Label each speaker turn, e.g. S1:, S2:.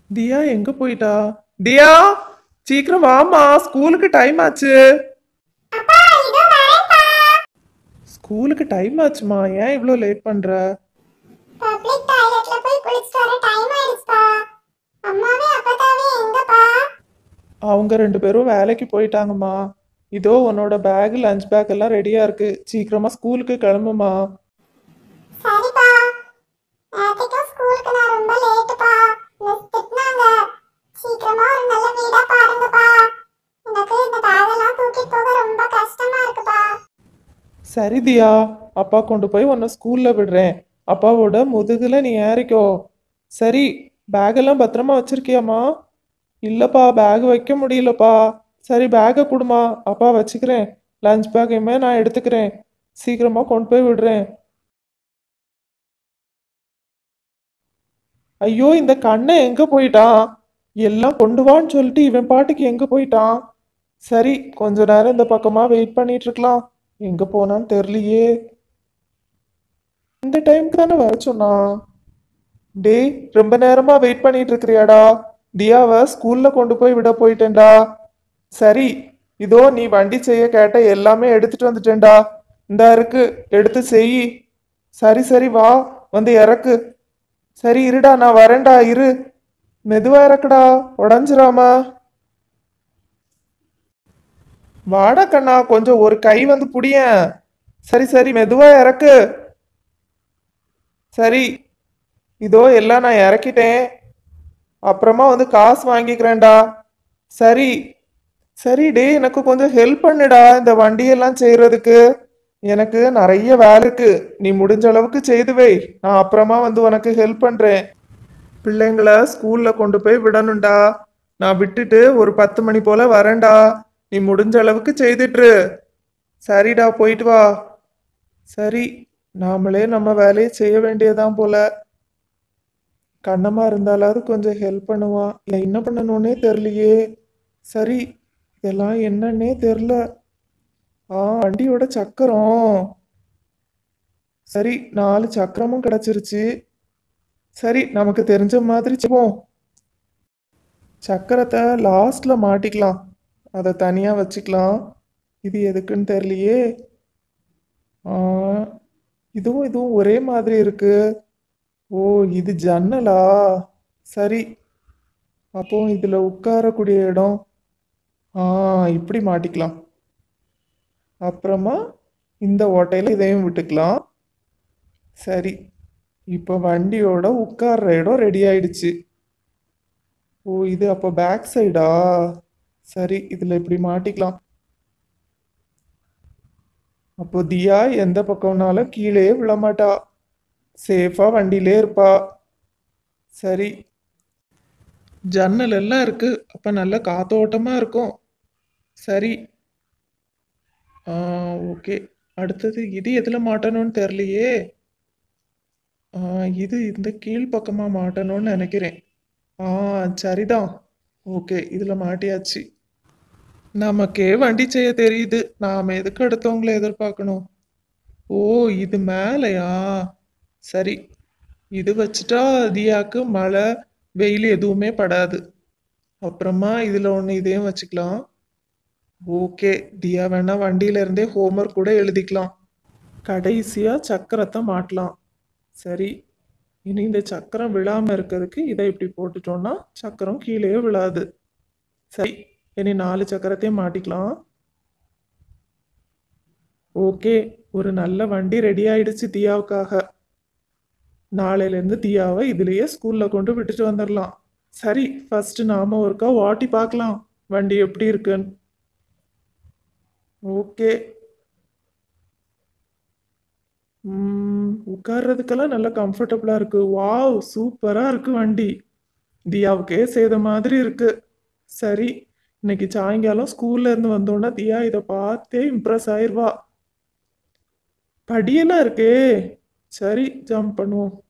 S1: தியா எங்க போயிட்டா தியா சீக்கிரம் வாமா ஸ்கூலுக்கு டைம் ஆச்சு ஸ்கூலுக்கு டைம் ஆச்சுமா ஏன் இவ்வளோ லேட் பண்ற
S2: பப்ளிக் டாய்லெட்ல போய் குளிச்சிட்டு வர டைம் ஆயிடுச்சுப்பா அம்மாவே அப்பதாவே எங்கப்பா
S1: அவங்க ரெண்டு பேரும் வேலைக்கு போயிட்டாங்கம்மா இதோ உன்னோட பேக் லஞ்ச் பேக் எல்லாம் ரெடியா இருக்கு சீக்கிரமா ஸ்கூலுக்கு கிளம்புமா
S2: சரிப்பா நேத்திக்கும் ஸ்கூலுக்கு நான் ரொம்ப லேட்டுப்பா மிஸ் திட்டினாங்க சீக்கிரமா ஒரு நல்ல வீடா பாருங்கப்பா எனக்கு இந்த பேகெல்லாம் தூக்கிட்டு போக ரொம்ப கஷ்டமா இருக்குப்பா
S1: சரி தியா அப்பா கொண்டு போய் உன்னை ஸ்கூல்ல விடுறேன் அப்பாவோட முதுகுல நீ ஏறிக்கோ சரி பேக் எல்லாம் பத்திரமா வச்சிருக்கியாம்மா இல்லப்பா பேக் வைக்க முடியலப்பா சரி பேக்கை கொடுமா அப்பா வச்சுக்கிறேன் லஞ்ச் பேக்கையுமே நான் எடுத்துக்கிறேன் சீக்கிரமா கொண்டு போய் விடுறேன் ஐயோ இந்த கண்ணை எங்க போயிட்டான் எல்லாம் கொண்டு வான்னு சொல்லிட்டு இவன் பாட்டுக்கு எங்க போயிட்டான் சரி கொஞ்ச நேரம் இந்த பக்கமா வெயிட் பண்ணிட்டு இருக்கலாம் எங்க போனான்னு தெரியலையே இந்த டைம்க்கு தானே வர சொன்னான் டேய் ரொம்ப நேரமா வெயிட் பண்ணிட்டு இருக்கிறியாடா தியாவை ஸ்கூல்ல கொண்டு போய் விட போயிட்டேன்டா சரி இதோ நீ வண்டி செய்ய கேட்ட எல்லாமே எடுத்துட்டு வந்துட்டேன்டா இந்தா இருக்கு எடுத்து செய் சரி சரி வா வந்து இறக்கு சரி இருடா நான் வரேன்டா இரு மெதுவா இறக்குடா உடஞ்சிராம வாடா கண்ணா கொஞ்சம் ஒரு கை வந்து புடியேன் சரி சரி மெதுவா இறக்கு சரி இதோ எல்லாம் நான் இறக்கிட்டேன் அப்புறமா வந்து காசு வாங்கிக்கிறேன்டா சரி சரி டேய் எனக்கு கொஞ்சம் ஹெல்ப் பண்ணுடா இந்த வண்டியெல்லாம் செய்யறதுக்கு எனக்கு நிறைய வேலை இருக்கு நீ முடிஞ்ச அளவுக்கு செய்து வை நான் அப்புறமா வந்து உனக்கு ஹெல்ப் பண்றேன் பிள்ளைங்கள ஸ்கூல்ல கொண்டு போய் விடணும்டா நான் விட்டுட்டு ஒரு பத்து மணி போல வரேன்டா நீ முடிஞ்ச அளவுக்கு செய்துட்ரு சரிடா போயிட்டு வா சரி நாமளே நம்ம வேலையை செய்ய வேண்டியதான் போல கண்ணம்மா இருந்தாலாவது கொஞ்சம் ஹெல்ப் பண்ணுவான் இல்லை என்ன பண்ணணும்னே தெரியலையே சரி இதெல்லாம் என்னன்னே தெரில ஆ வண்டியோட சக்கரம் சரி நாலு சக்கரமும் கிடைச்சிருச்சு சரி நமக்கு தெரிஞ்ச மாதிரி செய்வோம் சக்கரத்தை லாஸ்ட்ல மாட்டிக்கலாம் அதை தனியா வச்சுக்கலாம் இது எதுக்குன்னு தெரியலையே ஆ, இதுவும் இதுவும் ஒரே மாதிரி இருக்கு ஓ இது ஜன்னலா சரி அப்போ இதுல உட்காரக்கூடிய இடம் ஆ இப்படி மாட்டிக்கலாம் அப்புறமா இந்த ஓட்டையில இதையும் விட்டுக்கலாம் சரி இப்போ வண்டியோட உட்கார்ற இடம் ரெடி ஆயிடுச்சு ஓ இது அப்போ பேக் சைடா சரி இதுல இப்படி மாட்டிக்கலாம் அப்போ தியா எந்த பக்கம்னாலும் கீழே விழமாட்டா சேஃபா வண்டியிலே இருப்பா சரி ஜன்னல் எல்லாம் இருக்கு அப்ப நல்ல காத்தோட்டமா இருக்கும் சரி ஆ ஓகே அடுத்தது இது எதுல மாட்டணும்னு தெரியலையே ஆ இது இந்த கீழ் பக்கமா மாட்டணும்னு நினைக்கிறேன் ஆ சரிதான் ஓகே இதுல மாட்டியாச்சு நமக்கே வண்டி செய்ய தெரியுது நாம எதுக்கு அடுத்தவங்கள எதிர்பார்க்கணும் ஓ இது மேலையா சரி இது வச்சுட்டா தியாக்கு மழை வெயில் எதுவுமே படாது அப்புறமா இதுல ஒன்று இதையும் வச்சுக்கலாம் ஓகே தியா வேணா வண்டியில இருந்தே ஹோம்ஒர்க் கூட எழுதிக்கலாம் கடைசியா சக்கரத்தை மாட்டலாம் சரி இனி இந்த சக்கரம் விழாம இருக்கிறதுக்கு இதை இப்படி போட்டுட்டோம்னா சக்கரம் கீழே விழாது சரி இனி நாலு சக்கரத்தையும் மாட்டிக்கலாம் ஓகே ஒரு நல்ல வண்டி ரெடி ஆயிடுச்சு தியாவுக்காக நாளையிலேருந்து தியாவை இதுலயே ஸ்கூல்ல கொண்டு விட்டுட்டு வந்துடலாம் சரி ஃபர்ஸ்ட் நாம ஒருக்கா ஓட்டி பார்க்கலாம் வண்டி எப்படி இருக்குன்னு ஓகே ம், உட்கார்றதுக்கெல்லாம் நல்லா கம்ஃபர்டபுளா இருக்கு வாவ் சூப்பரா இருக்கு வண்டி தியாவுக்கே செய்த மாதிரி இருக்கு சரி இன்னைக்கு சாயங்காலம் ஸ்கூல்ல இருந்து வந்தோன்னா தியா இதை பார்த்தே இம்ப்ரெஸ் ஆயிருவா படியெல்லாம் இருக்கே சரி ஜம்ப் பண்ணுவோம்